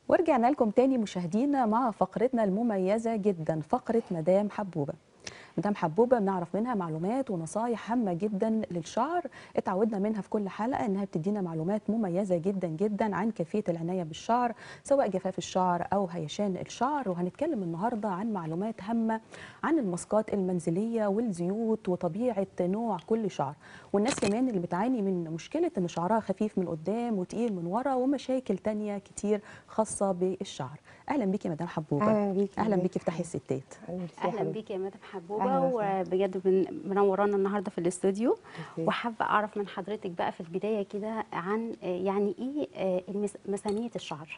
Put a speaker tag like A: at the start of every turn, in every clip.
A: ورجعنا لكم تاني مشاهدينا مع فقرتنا المميزة جدا فقرة مدام حبوبة مدام حبوبة بنعرف منها معلومات ونصايح هامة جدا للشعر اتعودنا منها في كل حلقة انها بتدينا معلومات مميزة جدا جدا عن كيفية العناية بالشعر سواء جفاف الشعر او هيشان الشعر وهنتكلم النهاردة عن معلومات هامة عن الماسكات المنزلية والزيوت وطبيعة نوع كل شعر والناس كمان اللي بتعاني من مشكلة ان شعرها خفيف من قدام وتقيل من ورا ومشاكل تانية كتير خاصة بالشعر اهلا بيكي مدام حبوبة
B: اهلا بيكي
A: اهلا بيكي في تحية الستات
B: ميرسي يا
C: اهلا
B: حبيبتي.
C: بيك يا مدام
B: أهلاً
C: حبوبه
B: وسهلاً.
C: وبجد بن- منورانا النهارده في الاستوديو
B: ميرسي.
C: وحابه اعرف من حضرتك بقى في البدايه كده عن آه، يعني ايه آه، المس- مساميه الشعر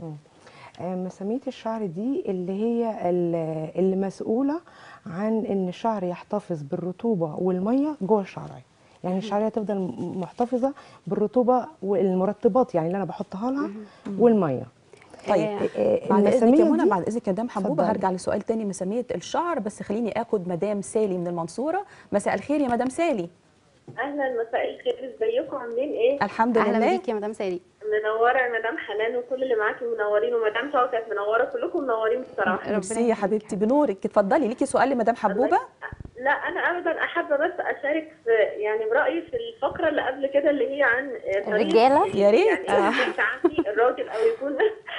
B: آه، مسامير الشعر دي اللي هي ال- اللي مسؤوله عن ان الشعر يحتفظ بالرطوبه والميه جوه الشعريه يعني الشعريه تفضل م- محتفظه بالرطوبه والمرطبات يعني اللي انا بحطها لها والميه
A: طيب
C: آه،
B: آه،
A: بعد اذنك يا
B: المسامير
A: منى
B: دي-
A: بعد اذنك يا مدام حبوبه
B: اتفضلي.
A: هرجع لسؤال تاني مساميه الشعر بس خليني اخد مدام سالي من المنصوره مساء الخير يا مدام سالي
D: اهلا مساء الخير ازيكم عاملين ايه
A: الحمد
C: اهلا
A: لله
C: بيك يا مدام سالي
D: منوره يا مدام حنان وكل اللي معاكي منورين ومدام شوكت منوره كلكم منورين بصراحه
A: ميرسي يا
C: يخليك.
A: حبيبتي بنورك اتفضلي ليكي سؤال لمدام حبوبه
D: لا انا ابدا احب بس اشارك في يعني برايي في الفقره اللي قبل كده اللي هي عن طريقة-
C: الرجالة؟
A: يا ريت.
D: يعني إنك تعاملي الراجل او يكون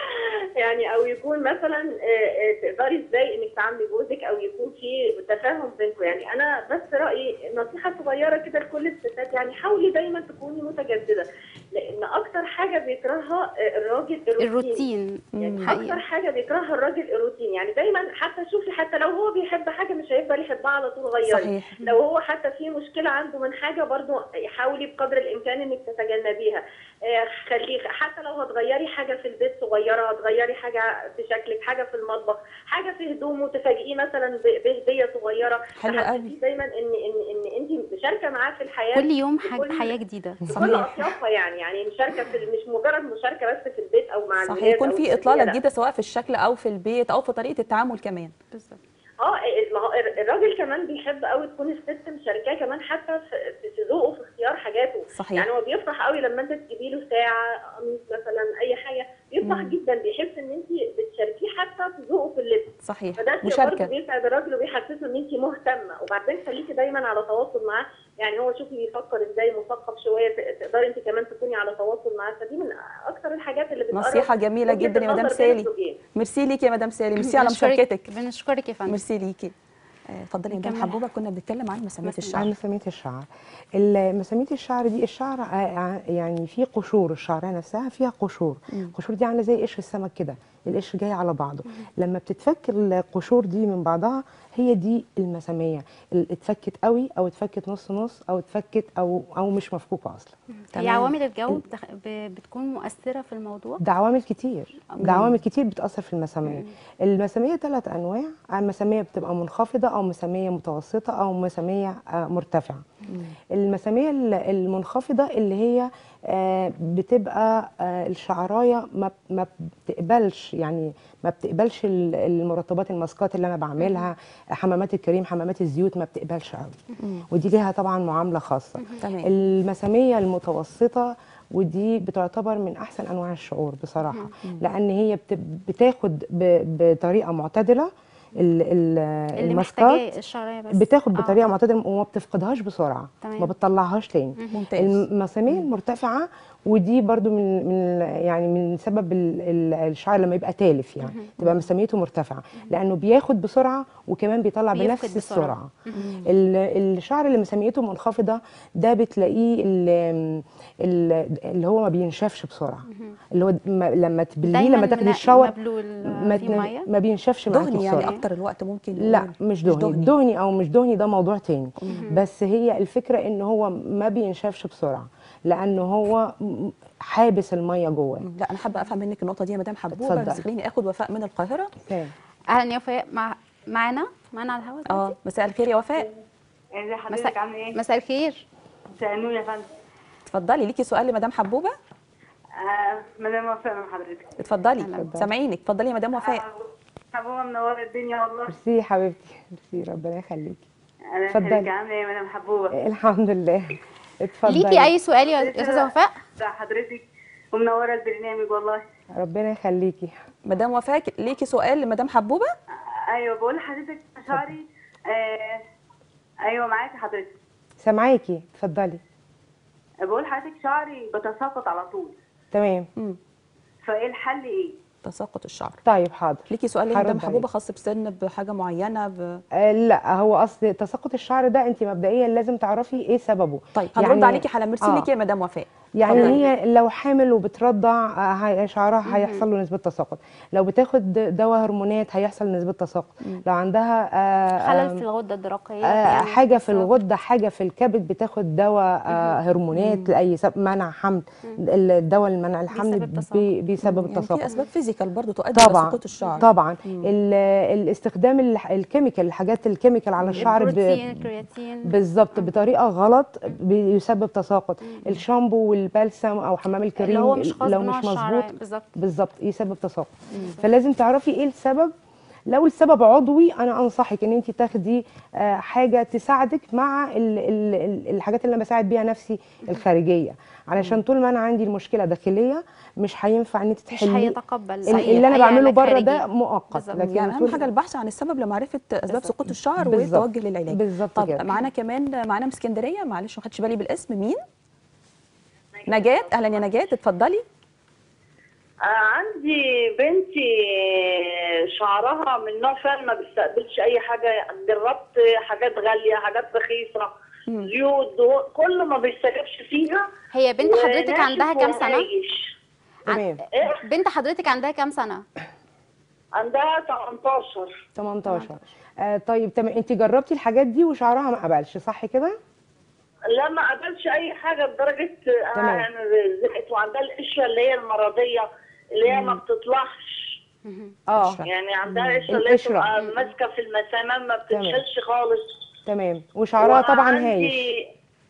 D: يعني او يكون مثلا آه، آه، تقدري ازاي انك تعاملي جوزك او يكون في تفاهم بينكم يعني انا بس رايي نصيحه صغيره كده لكل الستات يعني حاولي دايما تكوني متجدده لان اكتر حاجه بيكرهها آه، الراجل الروتين
C: الروتين
D: يعني اكتر
C: حقيقي
D: حاجه بيكرهها الراجل الروتين يعني دايما حتى شوفي حتى لو هو بيحب حاجه مش هيفضل يحبها على طول غيري
A: صحيح
D: لو هو حتى في مشكله عنده من حاجه برضو حاولي بقدر الامكان انك تتجنبيها آه، خليه حتى لو هتغيري حاجه في البيت صغيره هتغيري حاجه في شكلك حاجه في المطبخ حاجه في هدومه تفاجئيه مثلا ب- بهديه صغيره
A: حلو
D: تحسسيه
A: قوي.
D: دايما ان ان ان انت مشاركه معاه في الحياه
C: كل يوم حاجة
D: بكل-
C: حياه جديده
D: بكل
A: صحيح
D: اطيافها يعني يعني مشاركه في مش مجرد مشاركه بس في البيت او مع
A: صحيح
D: الولاد
A: يكون
D: أو
A: في
D: الزوجية،
A: اطلاله
D: لا.
A: جديده سواء في الشكل او في البيت او في طريقه التعامل كمان
C: بالظبط
D: اه ما هو الراجل كمان بيحب قوي تكون الست مشاركاه كمان حتى في في ذوقه في اختيار حاجاته
A: صحيح
D: يعني هو بيفرح قوي لما انت تجيبي له ساعه قميص مثلا اي حاجه بيفرح
A: مم.
D: جدا بيحس ان انت بتشاركيه حتى في ذوقه في اللبس
A: صحيح
D: فده شيء برضه
A: مشاركه
D: بيسعد الراجل وبيحسسه ان انت مهتمه وبعدين خليكي دايما على تواصل معاه يعني هو شوفي بيفكر ازاي مثقف شويه ت- تقدري انت كمان تكوني على تواصل معاه فدي من اكثر الحاجات اللي بتقرب
A: نصيحه جميله
D: وجهة
A: جدا يا مدام
D: النظر بين
A: سالي
D: الزوجين.
A: ميرسي ليكي يا مدام سالي ميرسي على
C: بنشكرك-
A: مشاركتك
C: بنشكرك يا فندم
A: ميرسي ليكي آه، اتفضلي يا مدام
C: نكمل.
A: حبوبه كنا بنتكلم عن مساميه
C: مسامير.
A: الشعر
B: عن مسامير الشعر ال- مسامير الشعر دي الشعر ع- ع- يعني في قشور الشعريه نفسها فيها قشور
A: مم.
B: القشور دي عامله زي قشر السمك كده القشر جاي على بعضه لما بتتفك القشور دي من بعضها هي دي المساميه اللي اتفكت قوي او اتفكت نص نص او اتفكت او او مش مفكوكه اصلا
C: هي
A: تمام.
C: عوامل الجو بتخ... ب... بتكون مؤثره في الموضوع
B: ده عوامل كتير ده عوامل كتير بتاثر في المساميه المساميه ثلاث انواع مساميه بتبقى منخفضه او مساميه متوسطه او مساميه آه، مرتفعه المساميه ال- المنخفضه اللي هي آه، بتبقى آه، الشعرايه ما ما بتقبلش يعني ما بتقبلش ال- المرطبات الماسكات اللي انا بعملها حمامات الكريم حمامات الزيوت ما بتقبلش قوي ودي ليها طبعا معامله خاصه
A: تمام
B: المساميه المتوسطه ودي بتعتبر من احسن انواع الشعور بصراحه لان هي بت- بتاخد ب- بطريقه معتدله ال- ال-
C: اللي
B: الماسكات
C: محتاجاه الشعريه بس
B: بتاخد
C: آه.
B: بطريقه معتدله وما بتفقدهاش بسرعه
C: تمام.
B: ما بتطلعهاش تاني
A: ممتاز
B: المسامير المرتفعه ودي برضو من من يعني من سبب ال- ال- الشعر لما يبقى تالف يعني تبقى مساميته مرتفعه لانه بياخد بسرعه وكمان بيطلع
C: بيفقد
B: بنفس
C: بسرعة.
B: السرعه ال- الشعر اللي مساميته منخفضه ده بتلاقيه ال- ال- اللي هو ما بينشفش بسرعه اللي هو ما- لما تبليه
C: دايما
B: لما تاخدي
C: ن-
B: الشاور
C: مبلول
B: ما,
C: في
B: تن-
C: ميه
B: ما بينشفش معاكي
A: دهني يعني
B: بسرعه
A: اكتر الوقت ممكن
B: لا
A: نقول.
B: مش دهني دهني او مش دهني ده موضوع تاني بس هي الفكره ان هو ما بينشفش بسرعه لانه هو م- حابس الميه جواه
A: مم. لا انا حابه افهم منك النقطه دي يا مدام حبوبه
B: اتفضلي.
A: بس خليني اخد وفاء من القاهره
B: تمام.
C: اهلا يا وفاء مع... معانا معانا على الهواء
A: اه
C: دلوقتي
A: مساء الخير يا وفاء
D: ازي حضرتك
C: مساء
D: عامله ايه؟
C: مساء الخير
D: مساء النور يا فندم
A: اتفضلي ليكي سؤال لمدام حبوبه
D: آه مدام وفاء من حضرتك
A: اتفضلي
C: أهلاً.
A: سامعينك اتفضلي يا مدام وفاء
D: حبوبه منوره الدنيا والله
B: ميرسي يا حبيبتي ميرسي ربنا يخليكي
D: انا
B: اتفضلي.
D: خليك عامله ايه يا مدام حبوبه؟
B: الحمد لله اتفضلي
C: ليكي اي سؤال يا استاذه وفاء
D: ده حضرتك
E: ومنوره البرنامج والله
B: ربنا يخليكي
A: مدام وفاء ليكي سؤال لمدام حبوبه
E: ايوه بقول لحضرتك شعري آه ايوه معاكي حضرتك
B: سامعاكي اتفضلي
E: بقول لحضرتك شعري بتساقط على طول
B: تمام
A: مم.
E: فايه الحل ايه؟
A: تساقط الشعر
B: طيب حاضر
A: ليكي سؤال
B: هرد
A: لمدام
B: عليك.
A: حبوبه خاص بسن بحاجه معينه ب...
B: آه لا هو اصل تساقط الشعر ده انت مبدئيا لازم تعرفي ايه سببه
A: طيب هنرد
B: يعني-
A: عليكي حالا ميرسي
B: آه.
A: ليكي يا مدام وفاء
B: يعني
A: اتفضلي.
B: هي لو حامل وبترضع آه، هي- شعرها هيحصل له نسبه تساقط لو بتاخد دواء هرمونات هيحصل نسبه تساقط لو عندها آه،
C: خلل
B: آم،
C: في الغده الدرقيه
B: آه،
C: يعني
B: حاجه في
C: بالظبط.
B: الغده حاجه في الكبد بتاخد دواء آه، هرمونات لاي سبب منع حمل الدواء المنع الحمل
C: بيسبب تساقط.
B: بي- بيسبب
A: يعني في
B: التساقط
A: اسباب فيزيكال برضو تؤدي الى
B: طبعا
A: سقوط الشعر
B: طبعا ال- الاستخدام الح- الكيميكال الحاجات الكيميكال على الشعر ب-
C: البروتين الكرياتين
B: بالظبط بطريقه غلط بيسبب تساقط الشامبو والبلسم او حمام الكريم
C: اللي هو مش خاص
B: لو
C: بنوع
B: مش
C: الشعر
B: مظبوط
C: بالظبط
B: بالظبط يسبب تساقط فلازم تعرفي ايه السبب لو السبب عضوي انا انصحك ان انت تاخدي آه، حاجه تساعدك مع ال ال ال الحاجات اللي انا بساعد بيها نفسي الخارجيه علشان طول ما انا عندي المشكله داخليه مش هينفع ان انت
C: مش
B: تحلي
C: هيتقبل
B: ال-
C: أي-
B: اللي انا
C: أي
B: بعمله
C: علاج
B: بره ده
C: خارجي.
B: مؤقت
C: بالظبط.
B: لكن
A: يعني اهم
B: طول-
A: حاجه البحث عن السبب لمعرفه اسباب
C: بالظبط.
A: سقوط الشعر
B: بالظبط.
A: والتوجه للعلاج
B: بالظبط
A: طب
B: كده.
A: معانا كمان معانا من اسكندريه معلش ما خدتش بالي بالاسم مين نجاة اهلا يا نجاة اتفضلي
F: آه، عندي بنتي شعرها من نوع فعلا ما بيستقبلش اي حاجه جربت حاجات غاليه حاجات رخيصه زيوت دهون، كل ما بيستجابش فيها
C: هي بنت حضرتك
F: وناشف
C: عندها كام سنه
F: وهايش.
B: تمام
F: ايه
C: بنت حضرتك عندها كام سنه
F: عندها 18
B: 18 آه طيب تمام انت جربتي الحاجات دي وشعرها ما قبلش صح كده
F: لا ما قبلش اي حاجه لدرجه
B: تمام.
F: انا يعني زهقت وعندها القشره اللي هي المرضيه اللي هي ما بتطلعش
B: اه
F: يعني عندها قشره اللي هي
B: القشرة.
F: بتبقى ماسكه في المسامات ما بتنشلش خالص
B: تمام وشعرها طبعا
F: وعندي-
B: هايش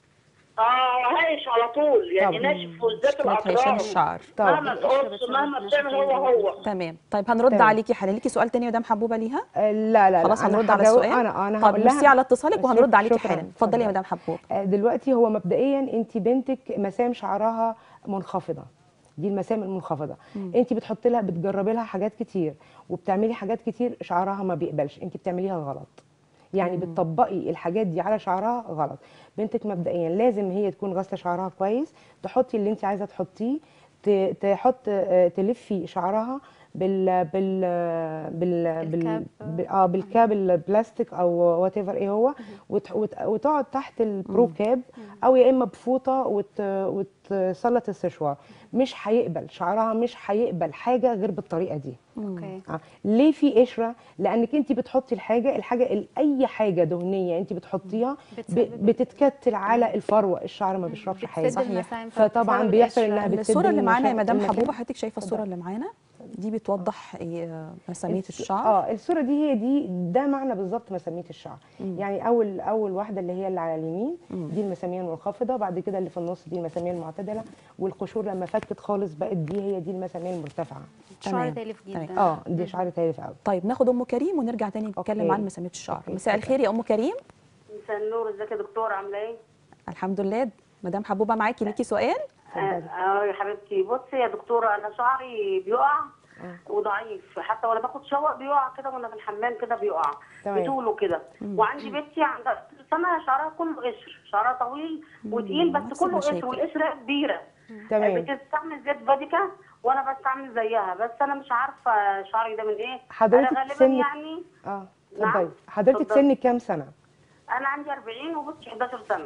F: اه هايش على طول يعني
B: طب.
F: ناشف وزات
A: مشكله هيشان
F: الاطراف
A: الشعر
B: طب
F: مهما تقص مهما بتعمل هو هو
A: تمام طيب هنرد
B: تمام.
A: عليكي حالا ليكي سؤال تاني يا مدام حبوبه ليها
B: آه، لا لا
A: خلاص
B: لا أنا
A: هنرد على
B: هجاوب-
A: السؤال
B: انا انا
A: طب
B: هقول
A: ميرسي
B: لها
A: على اتصالك وهنرد
B: شكراً،
A: عليكي
B: شكراً.
A: حالا اتفضلي يا
B: اتفضلي.
A: مدام حبوب
B: آه، دلوقتي هو مبدئيا انت بنتك مسام شعرها منخفضه دي المسام المنخفضه انت بتحطي لها بتجربي لها حاجات كتير وبتعملي حاجات كتير شعرها ما بيقبلش انت بتعمليها غلط يعني بتطبقي الحاجات دي على شعرها غلط بنتك مبدئيا لازم هي تكون غاسله شعرها كويس تحطي اللي انت عايزه تحطيه ت- تحط آه، تلفي شعرها بال بال بال بال
C: الكاب.
B: ب- اه بالكاب البلاستيك او وات ايفر ايه هو وت- وت- وتقعد تحت البرو كاب او يا اما بفوطه وت وتسلط السشوار مش هيقبل شعرها مش هيقبل حاجه غير بالطريقه دي
C: اوكي
B: آه. ليه في قشره لانك انت بتحطي الحاجه الحاجه ال- اي حاجه دهنيه انت بتحطيها ب-
C: بتسبب-
B: بتتكتل على الفروه الشعر ما بيشربش حاجه
C: بتسد المسام
B: فطبعا
C: بسبب
B: بيحصل
C: القشرة.
B: انها بتسد
A: الصوره اللي معانا يا
B: المشا-
A: مدام
B: المكان.
A: حبوبه حضرتك شايفه الصوره اللي معانا دي بتوضح إيه مساميه الشعر
B: اه الصوره دي هي دي ده معنى بالظبط مساميه الشعر يعني اول اول واحده اللي هي اللي على اليمين دي المساميه المنخفضه بعد كده اللي في النص دي المساميه المعتدله والقشور لما فكت خالص بقت دي هي دي المساميه المرتفعه
C: شعر
A: تمام.
C: تالف
A: تمام.
C: جدا
B: اه دي شعر تالف قوي
A: طيب ناخد ام كريم ونرجع تاني نتكلم
B: أوكي.
A: عن مساميه الشعر
B: أوكي.
A: مساء الخير يا ام كريم
E: مساء النور ازيك يا دكتور عامله ايه؟
A: الحمد لله مدام حبوبه معاكي ليكي سؤال
E: اه آه، يا حبيبتي بصي يا دكتوره انا شعري بيقع وضعيف حتى وانا باخد شاور بيقع كده وانا في الحمام كده بيقع
B: تمام.
E: بطوله كده وعندي بنتي عندها سنه شعرها كله قشر شعرها طويل وتقيل
A: نفس
E: بس كله قشر
A: المشاكل.
E: والقشره كبيره
B: تمام.
E: بتستعمل زيت فاديكا وانا بستعمل زيها بس انا مش عارفه شعري ده من ايه
B: حضرتك
E: انا غالبا
B: سنك-
E: يعني
B: اه
E: نعم.
B: اتفضلي حضرتك
E: اتفضلي.
B: سنك كام سنه
E: انا عندي 40 وبصي 11 سنه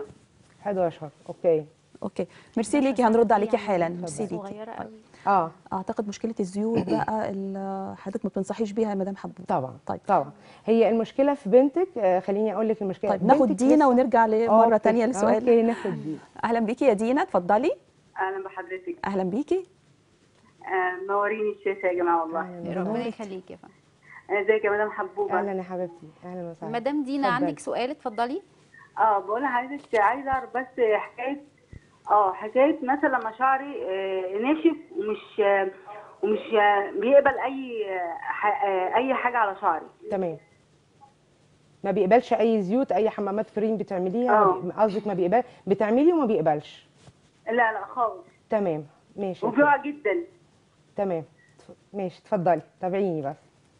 B: 11 اوكي
A: اوكي ميرسي ليكي هنرد عليكي حالا
C: يعني
A: ميرسي ليكي
C: صغيره
A: طيب.
C: قوي
B: اه
A: اعتقد مشكله الزيوت بقى اللي حضرتك ما بتنصحيش بيها يا مدام حبوب
B: طبعا
A: طيب.
B: طبعا هي المشكله في بنتك آه خليني اقول لك المشكله
A: طيب ناخد
B: بنتك
A: دينا
B: لسه-
A: ونرجع لمره
B: أوكي.
A: تانية للسؤال
B: اوكي ناخد دي
A: اهلا بيكي يا دينا اتفضلي
E: اهلا بحضرتك
A: اهلا بيكي
E: آه، منورين الشاشه يا جماعه والله
C: ربنا يخليك يا فندم
E: آه، ازيك يا مدام حبوبه
B: اهلا يا حبيبتي اهلا وسهلا
C: مدام دينا
B: اتفضلي.
C: عندك سؤال اتفضلي
E: اه بقول لحضرتك عايزه اعرف بس حكايه اه حكايه مثلا لما شعري آه، ناشف ومش آه، ومش آه، بيقبل اي آه، ح- آه، اي حاجه على شعري
B: تمام ما بيقبلش اي زيوت اي حمامات كريم بتعمليها
E: آه.
B: ما بي- قصدك ما بيقبل بتعملي وما بيقبلش
E: لا لا خالص
B: تمام ماشي
E: وبيقع جدا
B: تمام اتف- ماشي اتفضلي تابعيني بس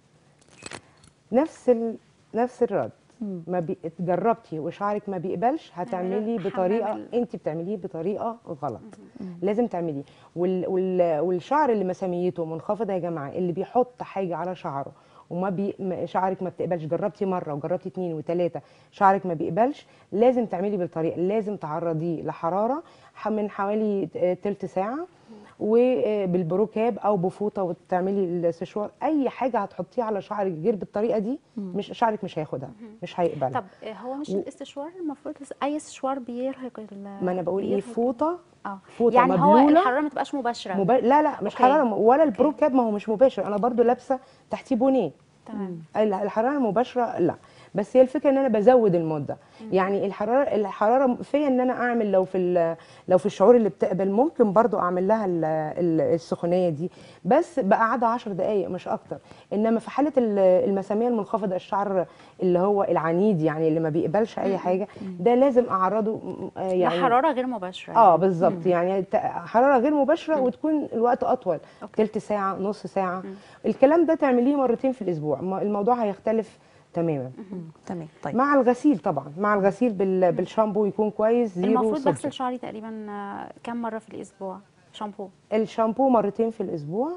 B: نفس ال... نفس الرد ما بي... جربتي وشعرك ما بيقبلش هتعملي
C: حمام
B: بطريقه
C: ال-
B: انت بتعمليه بطريقه غلط لازم تعمليه وال... وال... والشعر اللي مساميته منخفضه يا جماعه اللي بيحط حاجه على شعره وما بي... ما- شعرك ما بتقبلش جربتي مره وجربتي اتنين وتلاته شعرك ما بيقبلش لازم تعملي بالطريقه لازم تعرضيه لحراره ح- من حوالي آه، تلت ساعه وبالبروكاب او بفوطه وتعملي السشوار اي حاجه هتحطيها على شعرك غير بالطريقه دي مش شعرك مش هياخدها مش هيقبلها
C: طب آه، هو مش الاستشوار المفروض اي استشوار بيرهق ال-
B: ما انا بقول ايه
C: بيرهق-
B: فوطه
C: اه
B: فوطه
C: يعني هو
B: مبلوله
C: الحراره ما تبقاش مباشره
B: مب... لا لا مش
C: أوكي.
B: حراره ولا البروكاب ما هو مش مباشر انا برضو لابسه تحتيه بونيه
C: تمام
B: ال- الحراره المباشره لا بس هي الفكره ان انا بزود المده يعني الحراره الحراره فيا ان انا اعمل لو في ال- لو في الشعور اللي بتقبل ممكن برضو اعمل لها ال- ال- السخونيه دي بس بقعدها 10 دقائق مش اكتر انما في حاله ال- المساميه المنخفضه الشعر اللي هو العنيد يعني اللي ما بيقبلش اي حاجه ده لازم اعرضه م- آه
C: يعني
B: يعني
C: حراره غير مباشره
B: اه بالظبط يعني ت- حراره غير مباشره وتكون الوقت اطول
C: أوكي.
B: تلت ساعه نص ساعه الكلام ده تعمليه مرتين في الاسبوع ما- الموضوع هيختلف تماما
A: مم. تمام طيب
B: مع الغسيل طبعا مع الغسيل بال- بالشامبو يكون كويس زيرو
C: المفروض
B: صفر.
C: بغسل شعري تقريبا آه، كم مره في الاسبوع شامبو
B: الشامبو مرتين في الاسبوع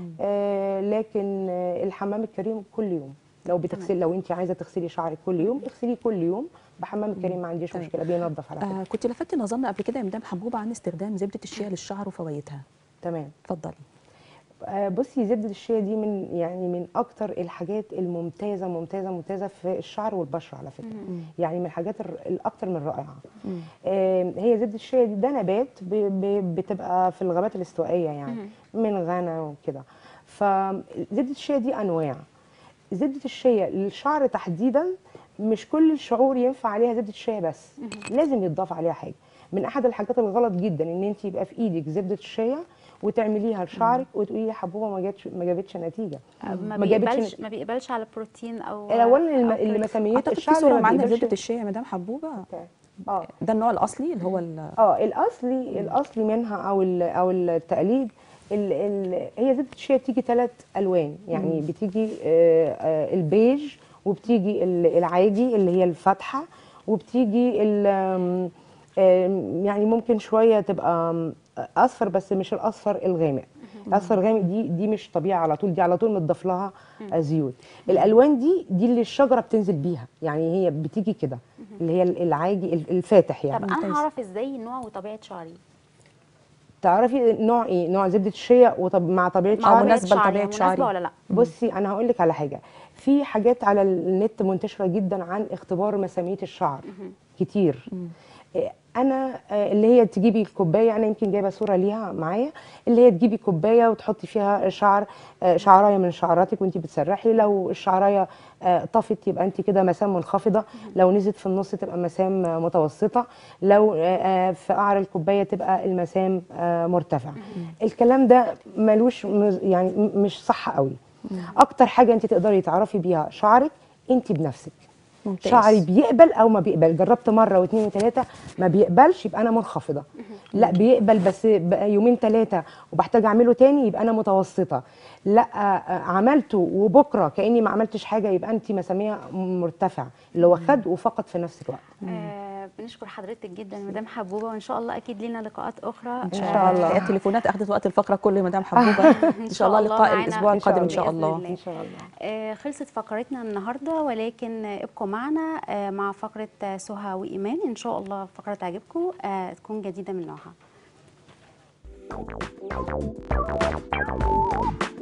B: آه لكن آه الحمام الكريم كل يوم لو بتغسلي لو انت عايزه تغسلي شعرك كل يوم اغسليه كل يوم بحمام الكريم ما عنديش
A: تمام.
B: مشكله بينظف على فكره
A: آه كنت لفتت نظرنا قبل كده يا مدام حبوبه عن استخدام زبده الشيا للشعر وفوائدها
B: تمام
A: اتفضلي
B: آه، بصي زبدة الشيا دي من يعني من أكتر الحاجات الممتازة ممتازة ممتازة في الشعر والبشرة على فكرة يعني من الحاجات الر- الأكتر من رائعة آه، هي زبدة الشيا دي ده نبات ب- ب- بتبقى في الغابات الاستوائية يعني من غانا وكده فزبدة الشيا دي أنواع زبدة الشيا للشعر تحديدا مش كل الشعور ينفع عليها زبدة الشيا بس لازم يتضاف عليها حاجة من أحد الحاجات الغلط جدا إن أنت يبقى في إيدك زبدة الشيا وتعمليها لشعرك وتقولي يا حبوبه ما جاتش ما جابتش نتيجه
C: آه، ما
B: ما جابتش
C: بيقبلش
B: نت-
C: ما بيقبلش على البروتين او
A: أو
B: اولا الم-
C: أو
B: اللي
C: كريم.
B: مساميات
A: اعتقد في
B: الشعر
A: صوره
B: ما
A: معانا
B: بيقبلش-
A: زبده الشيا يا مدام حبوبه
B: اه
A: ده النوع الاصلي اللي هو ال-
B: اه الاصلي الاصلي منها او ال- او التقليد ال ال هي زبده الشيا بتيجي ثلاث الوان يعني بتيجي آه آه البيج وبتيجي ال- العادي اللي هي الفاتحه وبتيجي ال- آم، آم، يعني ممكن شويه تبقى آم، اصفر بس مش الاصفر الغامق الاصفر الغامق دي دي مش طبيعي على طول دي على طول متضاف لها زيوت الالوان دي دي اللي الشجره بتنزل بيها يعني هي بتيجي كده اللي هي العادي الفاتح يعني
C: طب انا
A: ممتاز.
C: هعرف ازاي نوع وطبيعه شعري
B: تعرفي نوع ايه نوع زبده الشيا وطب مع طبيعه
A: مع
B: شعرك
A: مناسبة لطبيعة
C: مناسبة
A: شعري.
C: ولا لا
B: بصي انا هقول لك على حاجه في حاجات على النت منتشره جدا عن اختبار مساميه الشعر كتير إيه، انا آه، اللي هي تجيبي الكوبايه انا يمكن جايبه صوره ليها معايا اللي هي تجيبي كوبايه وتحطي فيها شعر آه، شعرايه من شعراتك وانت بتسرحي لو الشعرايه آه، طفت يبقى انت كده مسام منخفضه لو نزلت في النص تبقى مسام آه، متوسطه لو آه، آه، في قعر الكوبايه تبقى المسام آه، مرتفع الكلام ده ملوش مز- يعني م- مش صح قوي اكتر حاجه انت تقدري تعرفي بيها شعرك انت بنفسك
A: ممتاز.
B: شعري بيقبل او ما بيقبل جربت مره واثنين وثلاثه ما بيقبلش يبقى انا منخفضه لا بيقبل بس بقى يومين ثلاثه وبحتاج اعمله تاني يبقى انا متوسطه لا آه، عملته وبكره كاني ما عملتش حاجه يبقى انت مساميه مرتفع اللي هو خد وفقد في نفس الوقت
C: آه بنشكر حضرتك جدا مدام حبوبه وان شاء الله اكيد لينا لقاءات اخرى
A: ان
B: شاء الله.
A: هي التليفونات اخذت وقت الفقره كله يا مدام حبوبه ان شاء الله لقاء
C: معانا
A: الاسبوع
B: إن شاء
A: القادم ان شاء
C: الله.
A: الله
C: بإذن
B: ان شاء الله
C: آه خلصت فقرتنا النهارده ولكن آه، ابقوا معنا آه مع فقره آه، سهى وايمان ان شاء الله فقره تعجبكم آه تكون جديده من نوعها